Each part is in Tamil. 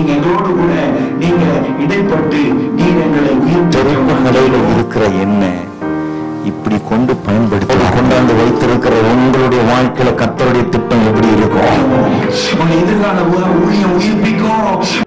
நீங்க எங்களோடு கூட நீங்க இடைப்பட்டு நீர் எங்களை தெரிப்பு நிலையில இருக்கிற என்ன இப்படி கொண்டு பயன்படுத்தி கொண்டாந்து வைத்திருக்கிற உங்களுடைய வாழ்க்கையில கர்த்தருடைய திட்டம் எப்படி இருக்கும் உன் எதிர்கால ஊ- ஊழியம் உயிர்ப்பிக்கும்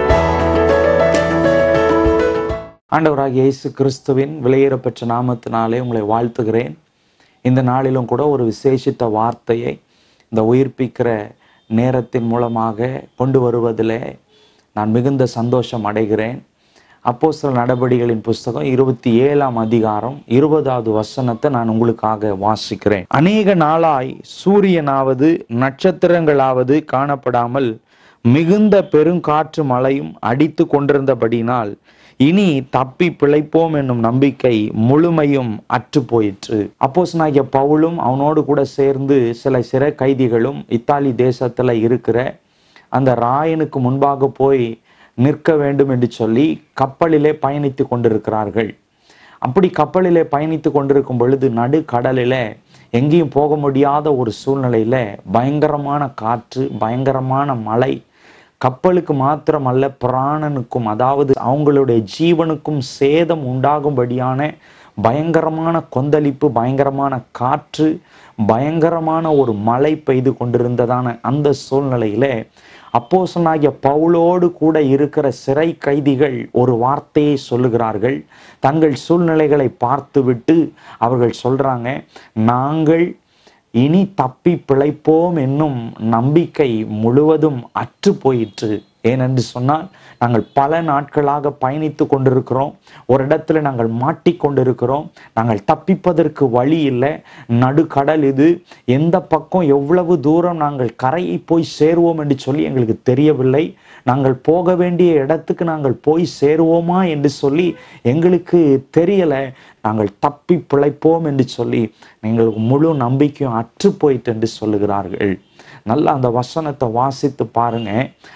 ஆண்டவராகிய இயேசு கிறிஸ்துவின் விலையேறப்பெற்ற நாமத்தினாலே உங்களை வாழ்த்துகிறேன் இந்த நாளிலும் கூட ஒரு விசேஷித்த வார்த்தையை இந்த உயிர்ப்பிக்கிற நேரத்தின் மூலமாக கொண்டு வருவதிலே நான் மிகுந்த சந்தோஷம் அடைகிறேன் அப்போஸ்தலர் நடபடிகளின் புஸ்தகம் இருபத்தி ஏழாம் அதிகாரம் இருபதாவது வசனத்தை நான் உங்களுக்காக வாசிக்கிறேன் அநேக நாளாய் சூரியனாவது நட்சத்திரங்களாவது காணப்படாமல் மிகுந்த பெருங்காற்று மழையும் அடித்து கொண்டிருந்தபடினால் இனி தப்பி பிழைப்போம் என்னும் நம்பிக்கை முழுமையும் அற்று போயிற்று அப்போஸ்தலனாகிய பவுலும் அவனோடு கூட சேர்ந்து சில சிறை கைதிகளும் இத்தாலி தேசத்துல இருக்கிற அந்த ராயனுக்கு முன்பாக போய் நிற்க வேண்டும் என்று சொல்லி கப்பலிலே பயணித்து கொண்டிருக்கிறார்கள் அப்படி கப்பலிலே பயணித்து கொண்டிருக்கும் பொழுது நடு கடலில எங்கேயும் போக முடியாத ஒரு சூழ்நிலையில பயங்கரமான காற்று பயங்கரமான மழை கப்பலுக்கு மாத்திரமல்ல பிராணனுக்கும் அதாவது அவங்களுடைய ஜீவனுக்கும் சேதம் உண்டாகும்படியான பயங்கரமான கொந்தளிப்பு பயங்கரமான காற்று பயங்கரமான ஒரு மழை பெய்து கொண்டிருந்ததான அந்த சூழ்நிலையில அப்போசனாகிய பவுலோடு கூட இருக்கிற சிறை கைதிகள் ஒரு வார்த்தையை சொல்லுகிறார்கள் தங்கள் சூழ்நிலைகளை பார்த்துவிட்டு அவர்கள் சொல்றாங்க நாங்கள் இனி தப்பி பிழைப்போம் என்னும் நம்பிக்கை முழுவதும் அற்று போயிற்று ஏனென்று சொன்னால் நாங்கள் பல நாட்களாக பயணித்து கொண்டிருக்கிறோம் ஒரு இடத்துல நாங்கள் மாட்டிக்கொண்டிருக்கிறோம் நாங்கள் தப்பிப்பதற்கு வழி இல்லை நடுக்கடல் இது எந்த பக்கம் எவ்வளவு தூரம் நாங்கள் கரையை போய் சேருவோம் என்று சொல்லி எங்களுக்கு தெரியவில்லை நாங்கள் போக வேண்டிய இடத்துக்கு நாங்கள் போய் சேருவோமா என்று சொல்லி எங்களுக்கு தெரியலை நாங்கள் தப்பி பிழைப்போம் என்று சொல்லி எங்களுக்கு முழு நம்பிக்கையும் அற்று போயிட்டு என்று சொல்லுகிறார்கள் நல்லா அந்த வசனத்தை வாசித்து பாருங்க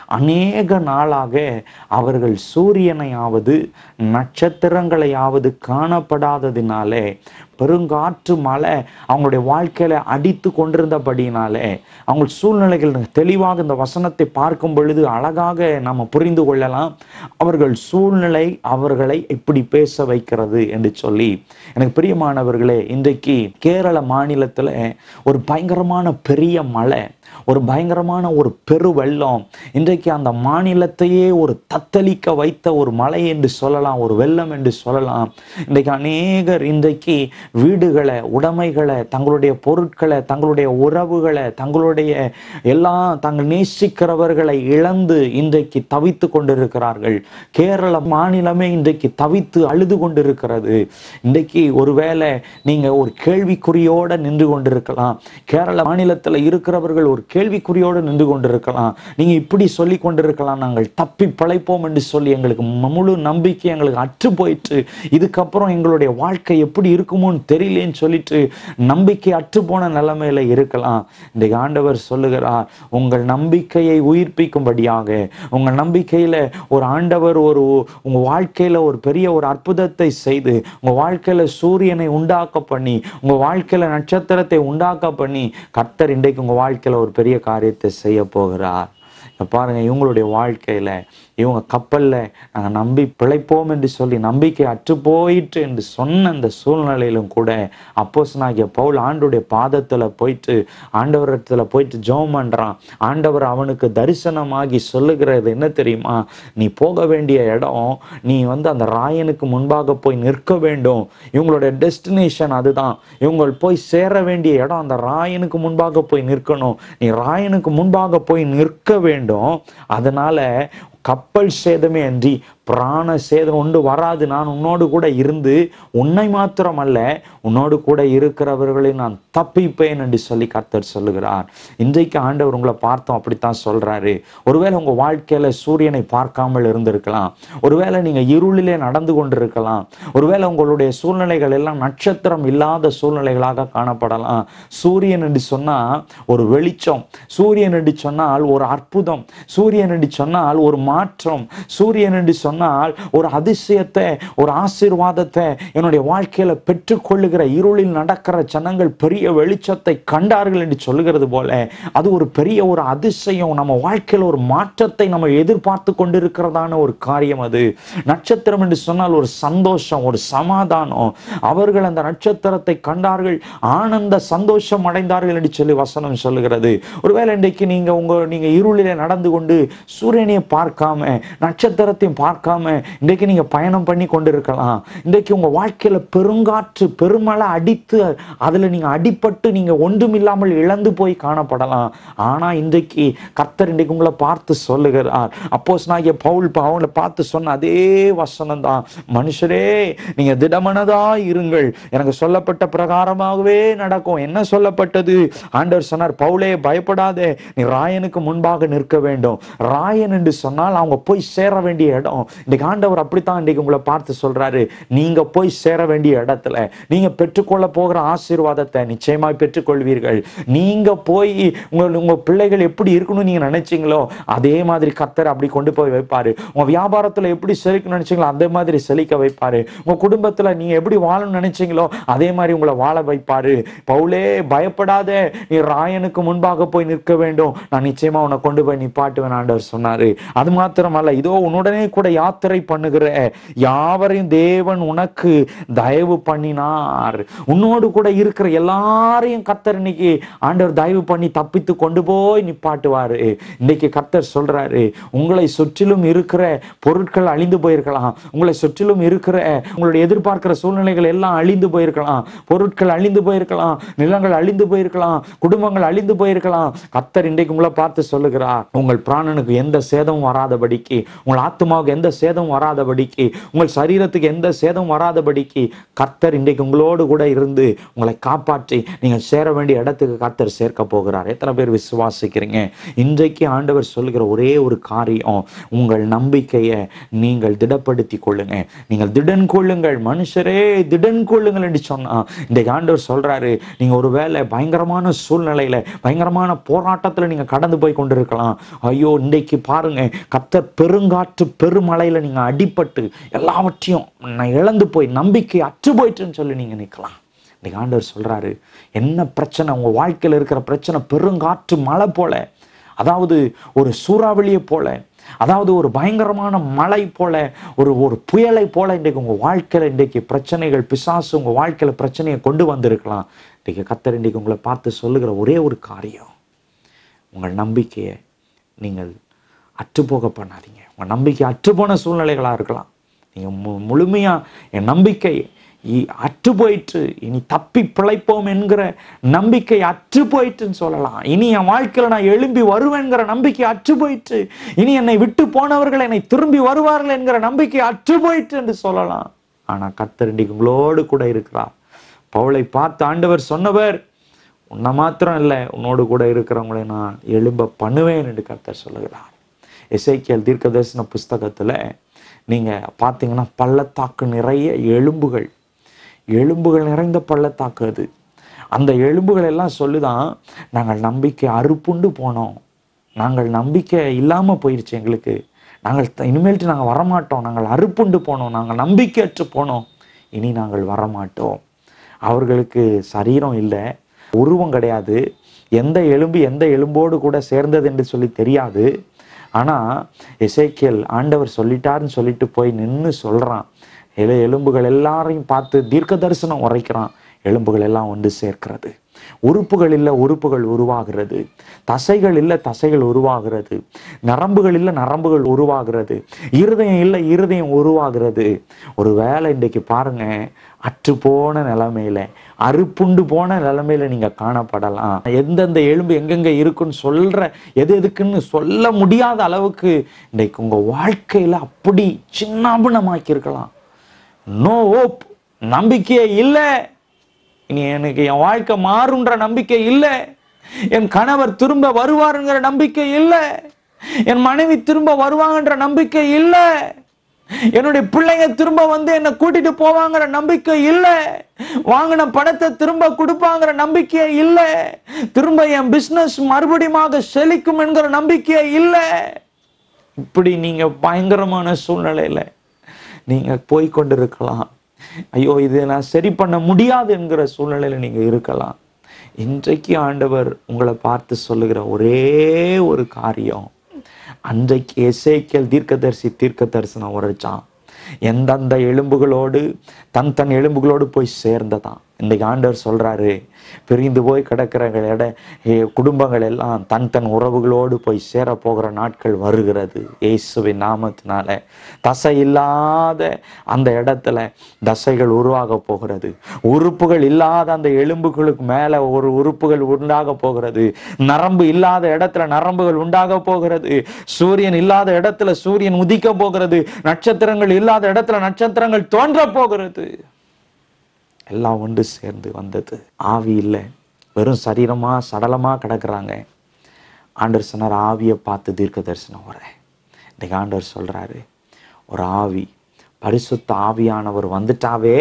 அநேக நாளாக அவர்கள் சூரியனையாவது நட்சத்திரங்களையாவது காணப்படாததினாலே பெருங்காற்று மழை அவங்களுடைய வாழ்க்கையில அடித்து கொண்டிருந்தபடினாலே அவங்க சூழ்நிலைகள் தெளிவாக இந்த வசனத்தை பார்க்கும் பொழுது அழகாக நம்ம புரிந்து கொள்ளலாம் அவர்கள் சூழ்நிலை அவர்களை இப்படி பேச வைக்கிறது என்று சொல்லி எனக்கு பிரியமானவர்களே இன்றைக்கு கேரள மாநிலத்துல ஒரு பயங்கரமான பெரிய மழை ஒரு பயங்கரமான ஒரு பெரு வெள்ளம் இன்றைக்கு அந்த மாநிலத்தையே ஒரு தத்தளிக்க வைத்த ஒரு மழை என்று சொல்லலாம் ஒரு வெள்ளம் என்று சொல்லலாம் இன்றைக்கு அநேகர் இன்றைக்கு வீடுகளை உடைமைகளை தங்களுடைய பொருட்களை தங்களுடைய உறவுகளை தங்களுடைய எல்லாம் தாங்கள் நேசிக்கிறவர்களை இழந்து இன்றைக்கு தவித்து கொண்டிருக்கிறார்கள் கேரள மாநிலமே இன்றைக்கு தவித்து அழுது கொண்டிருக்கிறது இன்றைக்கு ஒருவேளை நீங்க ஒரு கேள்விக்குறியோட நின்று கொண்டிருக்கலாம் கேரள மாநிலத்தில் இருக்கிறவர்கள் ஒரு கேள்விக்குறியோடு நின்று கொண்டிருக்கலாம் நீங்க இப்படி சொல்லி கொண்டிருக்கலாம் நாங்கள் தப்பி பிழைப்போம் என்று சொல்லி எங்களுக்கு முழு நம்பிக்கை எங்களுக்கு அற்று போயிட்டு இதுக்கப்புறம் எங்களுடைய வாழ்க்கை எப்படி இருக்குமோன்னு தெரியலேன்னு சொல்லிட்டு நம்பிக்கை அற்று போன நிலைமையில இருக்கலாம் இன்றைக்கு ஆண்டவர் சொல்லுகிறார் உங்கள் நம்பிக்கையை உயிர்ப்பிக்கும்படியாக உங்கள் நம்பிக்கையில ஒரு ஆண்டவர் ஒரு உங்க வாழ்க்கையில ஒரு பெரிய ஒரு அற்புதத்தை செய்து உங்க வாழ்க்கையில சூரியனை உண்டாக்க பண்ணி உங்க வாழ்க்கையில நட்சத்திரத்தை உண்டாக்க பண்ணி கர்த்தர் இன்றைக்கு உங்க வாழ்க்கையில ஒரு பெரிய காரியத்தை செய்ய போகிறார் இப்ப பாருங்க இவங்களுடைய வாழ்க்கையில இவங்க கப்பல்ல நாங்க நம்பி பிழைப்போம் என்று சொல்லி நம்பிக்கை அற்று போயிற்று என்று சொன்ன அந்த சூழ்நிலையிலும் கூட அப்போஸ்தலனாகிய பவுல் ஆண்டுடைய பாதத்துல போயிட்டு ஆண்டவரத்துல போயிட்டு ஜெபம் பண்றான் ஆண்டவர் அவனுக்கு தரிசனமாகி சொல்லுகிறது என்ன தெரியுமா நீ போக வேண்டிய இடம் நீ வந்து அந்த ராயனுக்கு முன்பாக போய் நிற்க வேண்டும் இவங்களுடைய டெஸ்டினேஷன் அதுதான் இவங்க போய் சேர வேண்டிய இடம் அந்த ராயனுக்கு முன்பாக போய் நிற்கணும் நீ ராயனுக்கு முன்பாக போய் நிற்க வேண்டும் அதனால கப்பல் சேதமே அன்றி பிராண சேதம் ஒன்று வராது நான் உன்னோடு கூட இருந்து உன்னை மாத்திரமல்ல உன்னோடு கூட இருக்கிறவர்களை நான் தப்பிப்பேன் என்று சொல்லி கர்த்தர் சொல்லுகிறார் இன்றைக்கு ஆண்டவர் உங்களை பார்த்தோம் அப்படித்தான் சொல்றாரு ஒருவேளை உங்க வாழ்க்கையில சூரியனை பார்க்காமல் இருந்திருக்கலாம் ஒருவேளை நீங்க இருளிலே நடந்து கொண்டிருக்கலாம் ஒருவேளை உங்களுடைய சூழ்நிலைகள் எல்லாம் நட்சத்திரம் இல்லாத சூழ்நிலைகளாக காணப்படலாம் சூரியன் என்று சொன்னா ஒரு வெளிச்சம் சூரியன் என்று சொன்னால் ஒரு அற்புதம் சூரியன் என்று சொன்னால் ஒரு மாற்றம் சூரியன் என்று சொன்னால் சொன்னால் ஒரு அதிசயத்தை ஒரு ஆசீர்வாதத்தை என்னுடைய வாழ்க்கையில பெற்றுக்கொள்ளுகிற இருளில் நடக்கிற ஜனங்கள் பெரிய வெளிச்சத்தை கண்டார்கள் என்று சொல்லுகிறது போல அது ஒரு பெரிய ஒரு அதிசயம் நம்ம வாழ்க்கையில ஒரு மாற்றத்தை நம்ம எதிர்பார்த்து கொண்டிருக்கிறதான ஒரு காரியம் அது நட்சத்திரம் என்று சொன்னால் ஒரு சந்தோஷம் ஒரு சமாதானம் அவர்கள் அந்த நட்சத்திரத்தை கண்டார்கள் ஆனந்த சந்தோஷம் அடைந்தார்கள் என்று சொல்லி வசனம் சொல்லுகிறது ஒருவேளை இன்றைக்கு நீங்க உங்க நீங்க இருளிலே நடந்து கொண்டு சூரியனையும் பார்க்காம நட்சத்திரத்தையும் பார்க்காம இன்றைக்கு நீங்க பயணம் பண்ணி கொண்டிருக்கலாம் இன்றைக்கு உங்க வாழ்க்கையில பெருங்காற்று பெருமழை அடித்து அதுல நீங்க அடிபட்டு நீங்க ஒன்றுமில்லாமல் இழந்து போய் காணப்படலாம் ஆனா இன்றைக்கு கர்த்தர் இன்றைக்கு உங்களை பார்த்து சொல்லுகிறார் அப்போஸ் நாகிய பவுல் அவங்களை பார்த்து சொன்ன அதே வசனம் தான் மனுஷரே நீங்க திடமனதா இருங்கள் எனக்கு சொல்லப்பட்ட பிரகாரமாகவே நடக்கும் என்ன சொல்லப்பட்டது ஆண்டவர் சொன்னார் பவுலே பயப்படாதே நீ ராயனுக்கு முன்பாக நிற்க வேண்டும் ராயன் என்று சொன்னால் அவங்க போய் சேர வேண்டிய இடம் இன்னைக்கு ஆண்டவர் அப்படித்தான் இன்னைக்கு உங்களை பார்த்து சொல்றாரு நீங்க போய் சேர வேண்டிய இடத்துல நீங்க பெற்றுக்கொள்ள போகிற ஆசீர்வாதத்தை நிச்சயமாய் பெற்றுக்கொள்வீர்கள் நீங்க போய் உங்க உங்க பிள்ளைகள் எப்படி இருக்கணும்னு நீங்க நினைச்சீங்களோ அதே மாதிரி கத்தர் அப்படி கொண்டு போய் வைப்பாரு உங்க வியாபாரத்துல எப்படி செழிக்கணும்னு நினைச்சீங்களோ அதே மாதிரி செழிக்க வைப்பாரு உங்க குடும்பத்துல நீங்க எப்படி வாழணும்னு நினைச்சீங்களோ அதே மாதிரி உங்களை வாழ வைப்பாரு பவுலே பயப்படாத நீ ராயனுக்கு முன்பாக போய் நிற்க வேண்டும் நான் நிச்சயமா உன்னை கொண்டு போய் நிப்பாட்டுவேன் ஆண்டவர் சொன்னாரு அது மாத்திரமல்ல இதோ உன்னுடனே கூட யாத்திரை பண்ணுகிற யாவரையும் தேவன் உனக்கு தயவு பண்ணினார் உன்னோடு கூட இருக்கிற எல்லாரையும் கத்தர் இன்னைக்கு ஆண்டவர் தயவு பண்ணி தப்பித்து கொண்டு போய் நிப்பாட்டுவாரு இன்னைக்கு கத்தர் சொல்றாரு உங்களை சுற்றிலும் இருக்கிற பொருட்கள் அழிந்து போயிருக்கலாம் உங்களை சுற்றிலும் இருக்கிற உங்களுடைய எதிர்பார்க்கிற சூழ்நிலைகள் எல்லாம் அழிந்து போயிருக்கலாம் பொருட்கள் அழிந்து போயிருக்கலாம் நிலங்கள் அழிந்து போயிருக்கலாம் குடும்பங்கள் அழிந்து போயிருக்கலாம் கத்தர் இன்றைக்கு உங்களை பார்த்து சொல்லுகிறார் உங்கள் பிராணனுக்கு எந்த சேதமும் வராதபடிக்கு உங்கள் ஆத்மாவுக்கு எந்த சேதமும் வராதபடிக்கு உங்கள் சரீரத்துக்கு எந்த சேதமும் வராதபடிக்கு கர்த்தர் இன்றைக்கு உங்களோடு கூட இருந்து உங்களை காப்பாற்றி நீங்கள் சேர வேண்டிய இடத்துக்கு கர்த்தர் சேர்க்க போகிறார் எத்தனை பேர் விசுவாசிக்கிறீங்க இன்றைக்கு ஆண்டவர் சொல்லுகிற ஒரே ஒரு காரியம் உங்கள் நம்பிக்கையை நீங்கள் திடப்படுத்தி கொள்ளுங்க நீங்கள் திடன் கொள்ளுங்கள் மனுஷரே திடன் கொள்ளுங்கள் என்று சொன்னா இன்றைக்கு ஆண்டவர் சொல்றாரு நீங்க ஒருவேளை பயங்கரமான சூழ்நிலையில பயங்கரமான போராட்டத்துல நீங்க கடந்து போய் கொண்டிருக்கலாம் ஐயோ இன்றைக்கு பாருங்க கர்த்தர் பெருங்காற்று பெருமழையில நீங்க அடிபட்டு எல்லாவற்றையும் நான் இழந்து போய் நம்பிக்கை அற்று போயிட்டுன்னு சொல்லி நீங்க நிற்கலாம் இன்னைக்கு ஆண்டவர் சொல்றாரு என்ன பிரச்சனை உங்க வாழ்க்கையில இருக்கிற பிரச்சனை பெருங்காற்று மழை போல அதாவது ஒரு சூறாவளியை போல அதாவது ஒரு பயங்கரமான மழை போல ஒரு ஒரு புயலை போல இன்றைக்கு உங்க வாழ்க்கையில இன்றைக்கு பிரச்சனைகள் பிசாசு உங்க வாழ்க்கையில பிரச்சனையை கொண்டு வந்திருக்கலாம் இன்றைக்கு கத்தர் இன்றைக்கு உங்களை பார்த்து சொல்லுகிற ஒரே ஒரு காரியம் உங்கள் நம்பிக்கையை நீங்கள் அற்றுப்போக பண்ணாதீங்க உங்கள் நம்பிக்கை அற்றுப்போன சூழ்நிலைகளாக இருக்கலாம் நீங்கள் மு முழுமையாக என் நம்பிக்கை இ- அற்று போயிற்று இனி தப்பி பிழைப்போம் என்கிற நம்பிக்கை அற்று போயிற்றுன்னு சொல்லலாம் இனி என் வாழ்க்கையில் நான் எழும்பி வருவேன்கிற நம்பிக்கை அற்று போயிற்று இனி என்னை விட்டு போனவர்கள் என்னை திரும்பி வருவார்கள் என்கிற நம்பிக்கை அற்று போயிற்று என்று சொல்லலாம் ஆனால் கர்த்தர் இன்றைக்கு உங்களோடு கூட இருக்கிறார் பவுலை பார்த்து ஆண்டவர் சொன்னவர் உன்னை மாத்திரம் இல்லை உன்னோடு கூட இருக்கிறவங்களை நான் எழும்ப பண்ணுவேன் என்று கர்த்தர் சொல்லுகிறார் எசேக்கியல் தீர்க்கதரிசன புஸ்தகத்துல நீங்க பார்த்தீங்கன்னா பள்ளத்தாக்கு நிறைய எலும்புகள் எலும்புகள் நிறைந்த பள்ளத்தாக்கு அது அந்த எலும்புகள் எல்லாம் சொல்லுதான் நாங்கள் நம்பிக்கை அறுப்புண்டு போனோம் நாங்கள் நம்பிக்கை இல்லாம போயிருச்சு எங்களுக்கு நாங்கள் த- இனிமேல்ட்டு நாங்கள் வரமாட்டோம் நாங்கள் அறுப்புண்டு போனோம் நாங்கள் நம்பிக்கையற்று போனோம் இனி நாங்கள் வரமாட்டோம் அவர்களுக்கு சரீரம் இல்லை உருவம் கிடையாது எந்த எலும்பு எந்த எலும்போடு கூட சேர்ந்தது என்று சொல்லி தெரியாது ஆனா எசேக்கியல் ஆண்டவர் சொல்லிட்டாருன்னு சொல்லிட்டு போய் நின்னு சொல்றான் எல எலும்புகள் எல்லாரையும் பார்த்து தீர்க்க தரிசனம் உரைக்கிறான் எலும்புகள் எல்லாம் ஒன்று சேர்க்கிறது உறுப்புகள் இல்ல உறுப்புகள் உருவாகிறது தசைகள் இல்ல தசைகள் உருவாகிறது நரம்புகள் இல்ல நரம்புகள் உருவாகிறது இருதயம் இல்ல இருதயம் உருவாகிறது ஒரு வேலை இன்றைக்கு பாருங்க அற்று போன நிலைமையில அறுப்புண்டு போன நிலைமையில நீங்க காணப்படலாம் எந்தெந்த எலும்பு எங்கெங்க இருக்குன்னு சொல்ற எது எதுக்குன்னு சொல்ல முடியாத அளவுக்கு இன்றைக்கு உங்க வாழ்க்கையில அப்படி சின்னாபனமாக்கி இருக்கலாம் நோ ஹோப் நம்பிக்கையே இல்லை இனி எனக்கு என் வாழ்க்கை மாறுன்ற நம்பிக்கை இல்லை என் கணவர் திரும்ப வருவாருங்கிற நம்பிக்கை இல்லை என் மனைவி திரும்ப வருவாங்கன்ற நம்பிக்கை இல்லை என்னுடைய பிள்ளைங்க திரும்ப வந்து என்னை கூட்டிட்டு போவாங்கிற நம்பிக்கை இல்லை வாங்கின பணத்தை திரும்ப கொடுப்பாங்கிற நம்பிக்கையே இல்லை திரும்ப என் பிசினஸ் மறுபடியும் செழிக்கும் என்கிற நம்பிக்கையே இல்லை இப்படி நீங்க பயங்கரமான சூழ்நிலையில நீங்க போய் கொண்டிருக்கலாம் ஐயோ இதை நான் சரி பண்ண முடியாது என்கிற சூழ்நிலையில நீங்க இருக்கலாம் இன்றைக்கு ஆண்டவர் உங்களை பார்த்து சொல்லுகிற ஒரே ஒரு காரியம் அன்றைக்கு எசேக்கியல் தீர்க்கதரிசி தீர்க்க தரிசனம் உரைச்சான் எந்தெந்த எலும்புகளோடு தன் தன் எலும்புகளோடு போய் சேர்ந்ததான் இன்றைக்கு ஆண்டவர் சொல்றாரு பிரிந்து போய் கிடக்கிற இட ஏ, குடும்பங்கள் எல்லாம் தன் தன் உறவுகளோடு போய் சேர போகிற நாட்கள் வருகிறது இயேசுவின் நாமத்தினால தசை இல்லாத அந்த இடத்துல தசைகள் உருவாக போகிறது உறுப்புகள் இல்லாத அந்த எலும்புகளுக்கு மேல ஒரு உறுப்புகள் உண்டாக போகிறது நரம்பு இல்லாத இடத்துல நரம்புகள் உண்டாக போகிறது சூரியன் இல்லாத இடத்துல சூரியன் உதிக்க போகிறது நட்சத்திரங்கள் இல்லாத இடத்துல நட்சத்திரங்கள் தோன்ற போகிறது எல்லாம் ஒன்று சேர்ந்து வந்தது ஆவி இல்லை வெறும் சரீரமா சடலமா கிடக்குறாங்க ஆண்டவர் சொன்னார் ஆவியை பார்த்து தீர்க்க தரிசனம் வரேன் இன்னைக்கு ஆண்டவர் சொல்றாரு ஒரு ஆவி பரிசுத்த ஆவியானவர் வந்துட்டாவே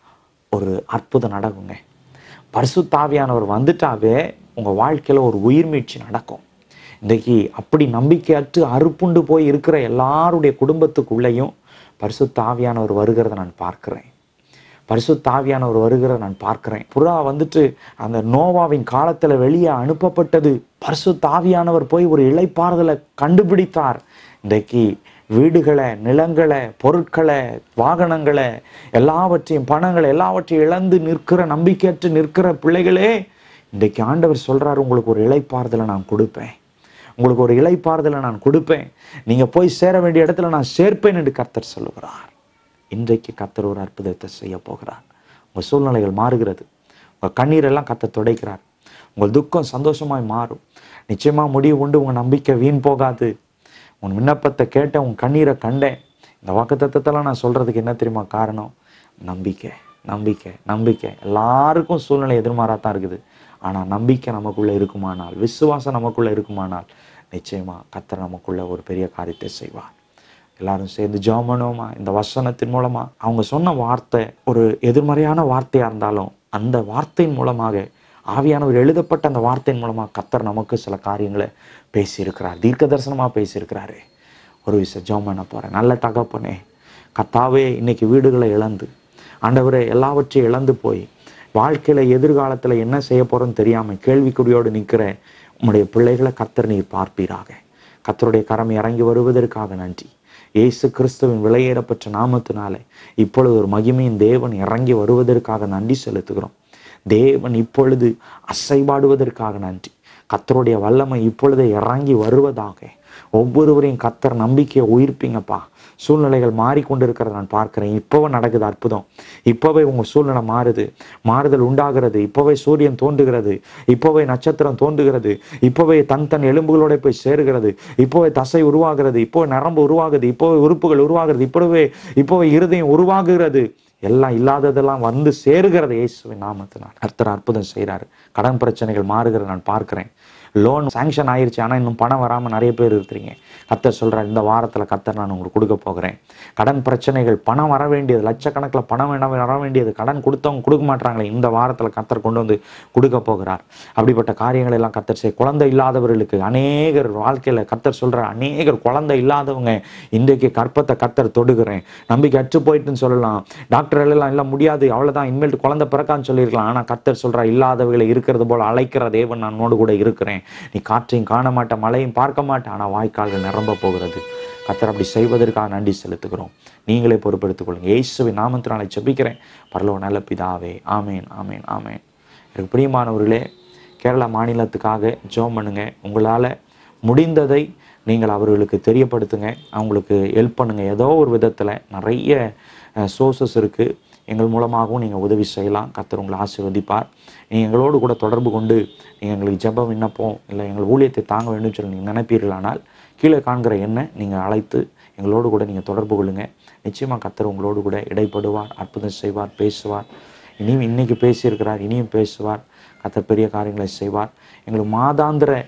ஒரு அற்புதம் நடக்குங்க பரிசுத்த ஆவியானவர் வந்துட்டாவே உங்க வாழ்க்கையில ஒரு உயிர் மீட்சி நடக்கும் இன்றைக்கு அப்படி நம்பிக்கையற்று அறுப்புண்டு போய் இருக்கிற எல்லாருடைய குடும்பத்துக்குள்ளேயும் பரிசுத்த ஆவியானவர் வருகிறத நான் பார்க்கிறேன் பரிசுத்த ஆவியானவர் வருகிற நான் பார்க்கிறேன் புறா வந்துட்டு அந்த நோவாவின் காலத்துல வெளியே அனுப்பப்பட்டது பரிசுத்த ஆவியானவர் போய் ஒரு இளைப்பாறுதலை கண்டுபிடித்தார் இன்றைக்கு வீடுகளை நிலங்களை பொருட்களை வாகனங்களை எல்லாவற்றையும் பணங்களை எல்லாவற்றையும் இழந்து நிற்கிற நம்பிக்கையற்று நிற்கிற பிள்ளைகளே இன்றைக்கு ஆண்டவர் சொல்றாரு உங்களுக்கு ஒரு இளைப்பாறுதலை நான் கொடுப்பேன் உங்களுக்கு ஒரு இளைப்பாறுதலை நான் கொடுப்பேன் நீங்க போய் சேர வேண்டிய இடத்துல நான் சேர்ப்பேன் என்று கர்த்தர் சொல்லுகிறார் இன்றைக்கு கர்த்தர் ஒரு அற்புதத்தை செய்ய போகிறார் உங்க சூழ்நிலைகள் மாறுகிறது உங்க கண்ணீரெல்லாம் கர்த்தர் துடைக்கிறார் உங்கள் துக்கம் சந்தோஷமாய் மாறும் நிச்சயமா முடிவு கொண்டு உங்க நம்பிக்கை வீண் போகாது உன் விண்ணப்பத்தை கேட்டேன் உன் கண்ணீரை கண்டேன் இந்த வாக்குத்தத்தத்தெல்லாம் நான் சொல்றதுக்கு என்ன தெரியுமா காரணம் நம்பிக்கை நம்பிக்கை நம்பிக்கை எல்லாருக்கும் சூழ்நிலை எதிர்மாறாக தான் இருக்குது ஆனா நம்பிக்கை நமக்குள்ள இருக்குமானால் விசுவாசம் நமக்குள்ள இருக்குமானால் நிச்சயமா கர்த்தர் நமக்குள்ள ஒரு பெரிய காரியத்தை செய்வார் எல்லாரும் சேர்ந்து ஜெபம் பண்ணுவோமா இந்த வசனத்தின் மூலமா அவங்க சொன்ன வார்த்தை ஒரு எதிர்மறையான வார்த்தையா இருந்தாலும் அந்த வார்த்தையின் மூலமாக ஆவியானவர் எழுதப்பட்ட அந்த வார்த்தையின் மூலமா கத்தர் நமக்கு சில காரியங்களை பேசியிருக்கிறார் தீர்க்க தரிசனமா பேசியிருக்கிறாரு ஒரு விஷயம் ஜெபம் பண்ண போறேன் நல்ல தகப்பனே கத்தாவே இன்னைக்கு வீடுகளை இழந்து ஆண்டவரே எல்லாவற்றையும் இழந்து போய் வாழ்க்கையில எதிர்காலத்துல என்ன செய்ய போறோம்னு தெரியாம கேள்விக்குறியோடு நிக்கிற உம்முடைய பிள்ளைகளை கத்தர் நீர் பார்ப்பீராக கத்தருடைய கரம் இறங்கி வருவதற்காக நன்றி இயேசு கிறிஸ்துவின் விலையேறப்பட்ட நாமத்தினாலே இப்பொழுது ஒரு மகிமையின் தேவன் இறங்கி வருவதற்காக நன்றி செலுத்துகிறோம் தேவன் இப்பொழுது அசைபாடுவதற்காக நன்றி கத்தருடைய வல்லமை இப்பொழுது இறங்கி வருவதாக ஒவ்வொருவரையும் கத்தர் நம்பிக்கையை உயிர்ப்பீங்கப்பா சூழ்நிலைகள் மாறிக்கொண்டிருக்கிறத நான் பார்க்கிறேன் இப்போவே நடக்குது அற்புதம் இப்போவே உங்க சூழ்நிலை மாறுது மாறுதல் உண்டாகிறது இப்போவே சூரியன் தோன்றுகிறது இப்போவே நட்சத்திரம் தோன்றுகிறது இப்போவே தன் தன் எலும்புகளோட போய் சேருகிறது இப்போவே தசை உருவாகிறது இப்போ நரம்பு உருவாகுது இப்போவே உறுப்புகள் உருவாகிறது இப்போவே இப்போவே இருதயம் உருவாகுகிறது எல்லாம் இல்லாததெல்லாம் வந்து சேருகிறது இயேசுவின் நாமத்தினால் கர்த்தர் அற்புதம் செய்கிறாரு கடன் பிரச்சனைகள் மாறுகிறத நான் பார்க்கிறேன் லோன் சாங்ஷன் ஆயிருச்சு ஆனால் இன்னும் பணம் வராமல் நிறைய பேர் இருக்கிறீங்க கத்தர் சொல்கிறார் இந்த வாரத்தில் கத்தர் நான் உங்களுக்கு கொடுக்க போகிறேன் கடன் பிரச்சனைகள் பணம் வர வேண்டியது லட்சக்கணக்கில் பணம் வேணாம் வர வேண்டியது கடன் கொடுத்தவங்க கொடுக்க மாட்டாங்களே இந்த வாரத்தில் கத்தர் கொண்டு வந்து கொடுக்க போகிறார் அப்படிப்பட்ட காரியங்கள் எல்லாம் கத்தர் செய் குழந்தை இல்லாதவர்களுக்கு அநேகர் வாழ்க்கையில் கத்தர் சொல்கிறார் அநேகர் குழந்தை இல்லாதவங்க இன்றைக்கு கற்பத்தை கத்தர் தொடுகிறேன் நம்பிக்கை அற்று போயிட்டுன்னு சொல்லலாம் டாக்டர் எல்லாம் இல்லை முடியாது அவ்வளோதான் இனிமேல் குழந்தை பிறக்கான்னு சொல்லியிருக்கலாம் ஆனால் கத்தர் சொல்கிறா இல்லாதவர்களை இருக்கிறது போல அழைக்கிற தேவன் நான் உன்னோடு கூட இருக்கிறேன் நீ காற்றையும் காண மாட்ட மழையும் பார்க்க மாட்டேன் ஆனால் வாய்க்கால்கள் நிரம்ப போகிறது கத்தர் அப்படி செய்வதற்காக நன்றி செலுத்துகிறோம் நீங்களே பொறுப்பெடுத்துக் கொள்ளுங்க இயேசுவின் நாமத்தினாலே ஜெபிக்கிறேன் பரலோ நல்ல பிதாவே ஆமேன் ஆமேன் ஆமேன் எனக்கு பிரியமானவர்களே கேரளா மாநிலத்துக்காக ஜெபம் பண்ணுங்க உங்களால் முடிந்ததை நீங்கள் அவர்களுக்கு தெரியப்படுத்துங்க அவங்களுக்கு ஹெல்ப் பண்ணுங்க ஏதோ ஒரு விதத்தில் நிறைய சோர்சஸ் இருக்குது எங்கள் மூலமாகவும் நீங்கள் உதவி செய்யலாம் கர்த்தர் உங்களை ஆசீர்வதிப்பார் நீங்கள் எங்களோடு கூட தொடர்பு கொண்டு நீங்கள் எங்களுக்கு ஜெப விண்ணப்பம் இல்லை எங்கள் ஊழியத்தை தாங்க வேண்டும் சொல்லி நீங்கள் நினைப்பீர்களானால் கீழே காண்கிற எண்ணை நீங்கள் அழைத்து எங்களோடு கூட நீங்கள் தொடர்பு கொள்ளுங்க நிச்சயமாக கர்த்தர் உங்களோடு கூட இடைப்படுவார் அற்புதம் செய்வார் பேசுவார் இனியும் இன்னைக்கு பேசியிருக்கிறார் இனியும் பேசுவார் கர்த்தர் பெரிய காரியங்களை செய்வார் எங்களுக்கு மாதாந்திர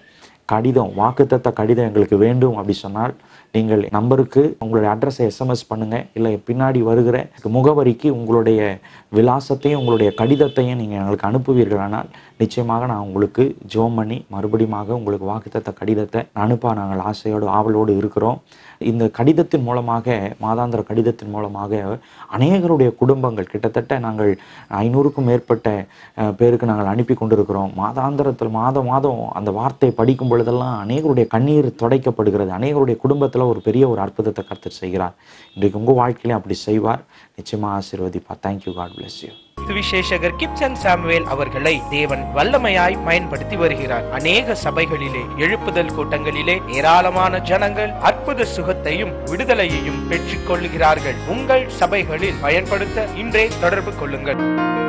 கடிதம் வாக்குத்தத்த கடிதம் எங்களுக்கு வேண்டும் அப்படி சொன்னால் நீங்கள் நம்பருக்கு உங்களுடைய அட்ரஸை எஸ்எம்எஸ் பண்ணுங்க இல்லை பின்னாடி வருகிற முகவரிக்கு உங்களுடைய விலாசத்தையும் உங்களுடைய கடிதத்தையும் நீங்கள் எங்களுக்கு அனுப்புவீர்களானால் நிச்சயமாக நான் உங்களுக்கு ஜோம் பண்ணி மறுபடியுமாக உங்களுக்கு வாக்குத்தத்த கடிதத்தை அனுப்ப நாங்கள் ஆசையோடு ஆவலோடு இருக்கிறோம் இந்த கடிதத்தின் மூலமாக மாதாந்திர கடிதத்தின் மூலமாக அநேகருடைய குடும்பங்கள் கிட்டத்தட்ட நாங்கள் ஐநூறுக்கும் மேற்பட்ட அஹ், பேருக்கு நாங்கள் அனுப்பி கொண்டிருக்கிறோம் மாதாந்திரத்தில் மாதம் மாதம் அந்த வார்த்தை படிக்கும் பொழுதெல்லாம் அநேகருடைய கண்ணீர் துடைக்கப்படுகிறது அநேகருடைய குடும்பத்தில் ஒரு பெரிய ஒரு அற்புதத்தை கர்த்தர் செய்கிறார் இன்றைக்கு உங்கள் வாழ்க்கையிலும் அப்படி செய்வார் நிச்சயமாக ஆசீர்வதிப்பார் தேங்க்யூ காட் bless you சுவிசேஷகர் கிப்சன் சாமுவேல் அவர்களை தேவன் வல்லமையாய் பயன்படுத்தி வருகிறார் அநேக சபைகளிலே எழுப்புதல் கூட்டங்களிலே ஏராளமான ஜனங்கள் அற்புத சுகத்தையும் விடுதலையையும் பெற்றுக் கொள்ளுகிறார்கள் உங்கள் சபைகளில் பயன்படுத்த இன்றே தொடர்பு கொள்ளுங்கள்